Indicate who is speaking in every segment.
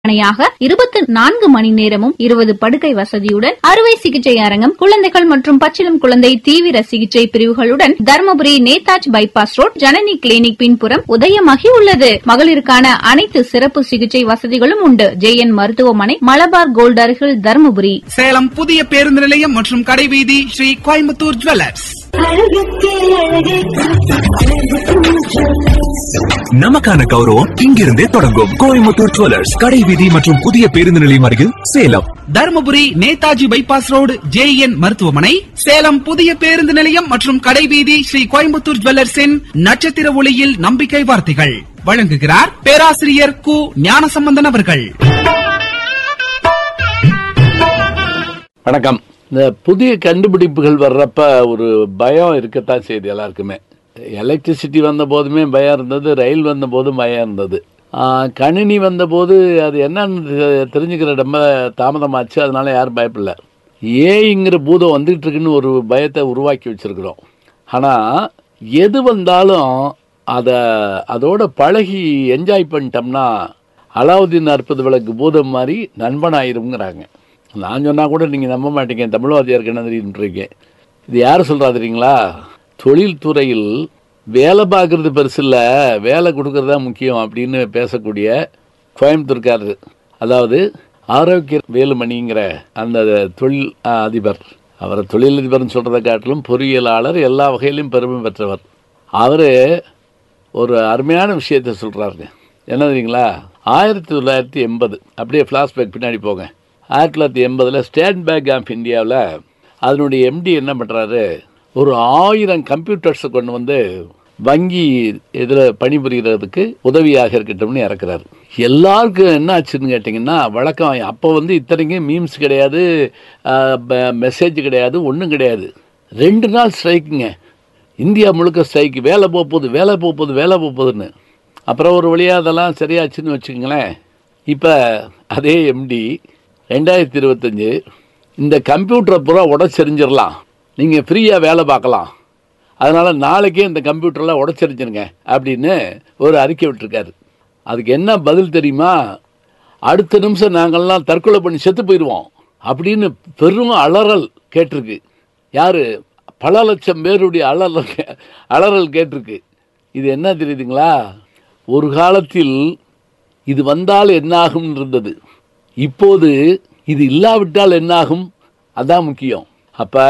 Speaker 1: மருத்துவமனையாக இருபத்தி நான்கு மணி நேரமும் இருபது படுக்கை வசதியுடன் அறுவை சிகிச்சை அரங்கம் குழந்தைகள் மற்றும் பச்சிளம் குழந்தை தீவிர சிகிச்சை பிரிவுகளுடன் Dharmapuri Netaji bypass road Janani clinic பின்புறம் உதயமாகி உள்ளது மகளிருக்கான அனைத்து சிறப்பு சிகிச்சை வசதிகளும் உண்டு ஜேஎன் மருத்துவமனை மலபார் கோல்ட் அருகில் தருமபுரி
Speaker 2: சேலம் புதிய பேருந்து நிலையம் மற்றும் கடைவீதி ஸ்ரீ கோயம்புத்தூர் ஜுவல்லர்ஸ்
Speaker 3: நமக்கான கௌரவம் இங்கிருந்தே தொடங்கும் கோயம்புத்தூர் ஜுவல்லர்ஸ் கடை வீதி மற்றும் புதிய பேருந்து நிலையம் அருகில் Salem
Speaker 2: Dharmapuri Netaji bypass road JN மருத்துவமனை சேலம் புதிய பேருந்து நிலையம் மற்றும் கடைவீதி ஸ்ரீ கோயம்புத்தூர் ஜுவல்லர்ஸின் நட்சத்திர ஒளியில் நம்பிக்கை வார்த்தைகள் வழங்குகிறார் பேராசிரியர் கு ஞானசம்பந்தன் அவர்கள்
Speaker 4: வணக்கம் இந்த புதிய கண்டுபிடிப்புகள் வர்றப்ப ஒரு பயம் இருக்கத்தான் செய்யுது எல்லாருக்குமே எலக்ட்ரிசிட்டி வந்த போதுமே பயம் இருந்தது ரயில் வந்த போதும் பயம் இருந்தது ஆ, கணினி வந்தபோது அது என்னன்னு தெ- தெரிஞ்சுக்கிற ரொம்ப தாமதமாச்சு அதனால யாரும் பயப்படல ஏங்கிற பூதம் வந்துகிட்டு இருக்குன்னு ஒரு பயத்தை உருவாக்கி வச்சிருக்கிறோம் ஆனால் எது வந்தாலும் அதை அதோட பழகி என்ஜாய் பண்ணிட்டோம்னா அலாவுதீன் அற்புத விளக்கு பூதம் மாதிரி நண்பனாயிருங்கிறாங்க நான் சொன்னால் கூட நீங்கள் நம்ப மாட்டீங்க தமிழ்வாதியார் கிணறுன்றீங்க இது யார் சொல்கிறா தெரியுங்களா தொழில்துறையில் வேலை பார்க்குறது பெருசு இல்லை வேலை கொடுக்கறது தான் முக்கியம் அப்படின்னு பேசக்கூடிய கோயம்புத்தூர்காரர் அதாவது ஆரோக்கிய வேலுமணிங்கிற அந்த தொழில் ஆ, அதிபர் அவரை தொழிலதிபர்னு சொல்கிறத காட்டிலும் பொறியியலாளர் எல்லா வகையிலும் பெருமை பெற்றவர் அவர் ஒரு அருமையான விஷயத்தை சொல்கிறாருங்க என்ன தெரியுங்களா ஆயிரத்தி தொள்ளாயிரத்தி எண்பது அப்படியே ஃப்ளாஷ்பேக் பின்னாடி போங்க ஆயிரத்தி தொள்ளாயிரத்தி எண்பதில் ஸ்டேட் பேங்க் ஆஃப் இந்தியாவில் அதனுடைய எம்டி என்ன பண்ணுறாரு ஒரு ஆயிரம் கம்ப்யூட்டர்ஸை கொண்டு வந்து வங்கி இதில் பணிபுரியறதுக்கு உதவியாக இருக்கட்டும்னு இறக்குறாரு எல்லாருக்கும் என்ன ஆச்சுன்னு கேட்டிங்கன்னா வழக்கம் அப்போ வந்து இத்தனைக்கும் மீம்ஸ் கிடையாது மெசேஜ் கிடையாது ஒன்றும் கிடையாது ரெண்டு நாள் ஸ்ட்ரைக்குங்க இந்தியா முழுக்க ஸ்ட்ரைக்கு வேலை போக போகுது வேலை போக போகுது வேலை போக போகுதுன்னு அப்புறம் ஒரு வழியாக அதெல்லாம் சரியாச்சுன்னு வச்சுக்கோங்களேன் இப்போ அதே எம்டி ரெண்டாயிரத்தி இருபத்தஞ்சு இந்த கம்ப்யூட்டரை பூரா உடச்செறிஞ்சிடலாம் நீங்கள் ஃப்ரீயாக வேலை பார்க்கலாம் அதனால் நாளைக்கே இந்த கம்ப்யூட்டரெலாம் உடச்செறிஞ்சிருங்க அப்படின்னு ஒரு அறிக்கை விட்டுருக்காரு அதுக்கு என்ன பதில் தெரியுமா அடுத்த நிமிஷம் நாங்கள்லாம் தற்கொலை பண்ணி செத்து போயிடுவோம் அப்படின்னு பெரும் அலறல் கேட்டிருக்கு யாரு பல லட்சம் பேருடைய அலறல் கே- அலறல் கேட்டிருக்கு இது என்ன தெரியுதுங்களா ஒரு காலத்தில் இது வந்தால் என்னாகும் இருந்தது இப்போது இது இல்லாவிட்டால் என்னாகும் அதான் முக்கியம் அப்ப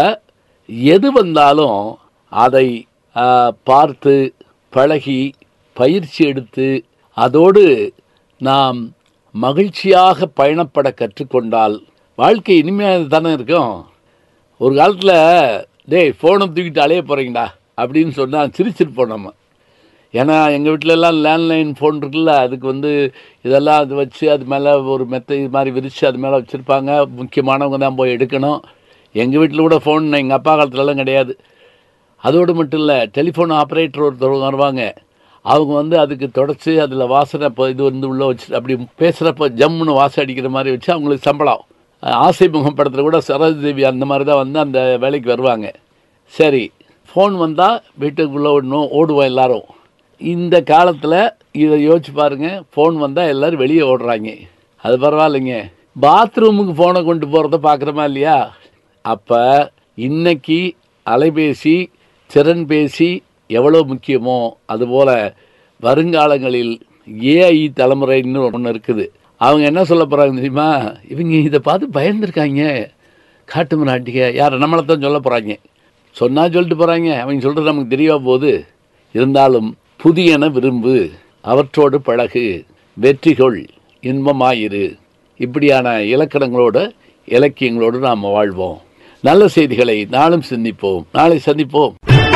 Speaker 4: எது வந்தாலும் அதை ஆ, பார்த்து பழகி பயிற்சி எடுத்து அதோடு நாம் மகிழ்ச்சியாக பயணப்பட கற்றுக்கொண்டால் வாழ்க்கை இனிமையாக தானே இருக்கும் ஒரு காலத்தில் டேய் ஃபோனை தூக்கிட்டு அலைய போகிறீங்கடா அப்படின்னு சொன்னால் சிரிச்சிருப்போம் நம்ம ஏன்னா எங்கள் வீட்டிலலாம் லேண்ட்லைன் ஃபோன் இருக்குல்ல அதுக்கு வந்து இதெல்லாம் அது வச்சு அது மேலே ஒரு மெத்தை இது மாதிரி விரித்து அது மேலே வச்சுருப்பாங்க முக்கியமானவங்க தான் போய் எடுக்கணும் எங்கள் வீட்டில் கூட ஃபோன் எங்கள் அப்பா காலத்துலலாம் கிடையாது அதோடு மட்டும் இல்லை டெலிஃபோன் ஆப்ரேட்டர் ஒருத்தர் வருவாங்க அவங்க வந்து அதுக்கு தொடச்சி அதில் வாசனை இப்போ இது வந்து உள்ளே வச்சு அப்படி பேசுகிறப்ப ஜம்முன்னு வாசம் அடிக்கிற மாதிரி வச்சு அவங்களுக்கு சம்பளம் ஆசை முகம் படத்தில் கூட சரோஜ் தேவி அந்த மாதிரி தான் வந்து அந்த வேலைக்கு வருவாங்க சரி ஃபோன் வந்தால் வீட்டுக்குள்ளே ஓடணும் ஓடுவோம் எல்லாரும் இந்த காலத்தில் இதை யோசிச்சு பாருங்க ஃபோன் வந்தால் எல்லாரும் வெளியே ஓடுறாங்க அது பரவாயில்லைங்க பாத்ரூமுக்கு ஃபோனை கொண்டு போகிறத பார்க்குறோமா இல்லையா அப்போ இன்னைக்கு அலைபேசி திறன்பேசி எவ்வளோ முக்கியமோ அதுபோல் வருங்காலங்களில் ஏஐ தலைமுறைன்னு ஒன்று இருக்குது அவங்க என்ன சொல்ல போகிறாங்க தெரியுமா இவங்க இதை பார்த்து பயந்துருக்காங்க காட்டு மிராட்டிக யார் நம்மளை தான் சொல்ல போகிறாங்க சொன்னால் சொல்லிட்டு போகிறாங்க அவங்க சொல்கிறது நமக்கு தெரியவா போகுது இருந்தாலும் புதியன விரும்பு அவற்றோடு பழகு வெற்றிகொள் இன்பமாயிரு இப்படியான இலக்கணங்களோட இலக்கியங்களோடு நாம் வாழ்வோம் நல்ல செய்திகளை நாளும் சிந்திப்போம் நாளை சந்திப்போம்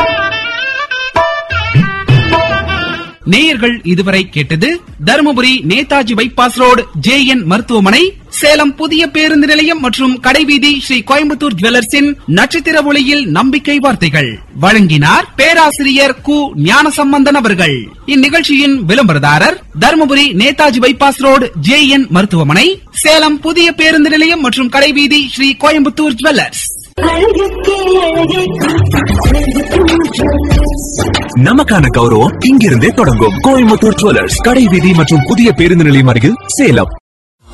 Speaker 2: நேயர்கள் இதுவரை கேட்டது Dharmapuri Netaji bypass road JN மருத்துவமனை சேலம் புதிய பேருந்து நிலையம் மற்றும் கடைவீதி ஸ்ரீ கோயம்புத்தூர் ஜுவல்லர்ஸின் நட்சத்திர ஒளியில் நம்பிக்கை வார்த்தைகள் வழங்கினார் பேராசிரியர் கு ஞானசம்பந்தன் அவர்கள் இந்நிகழ்ச்சியின் விளம்பரதாரர் Dharmapuri Netaji bypass road JN மருத்துவமனை சேலம் புதிய பேருந்து நிலையம் மற்றும் கடைவீதி ஸ்ரீ கோயம்புத்தூர் ஜுவல்லர்ஸ்
Speaker 3: நமக்கான கௌரவம் இங்கிருந்தே தொடங்கும் கோயம்புத்தூர் ஜுவல்லர்ஸ் கடை வீதி மற்றும் புதிய பேருந்து நிலையம் அருகில் சேலம்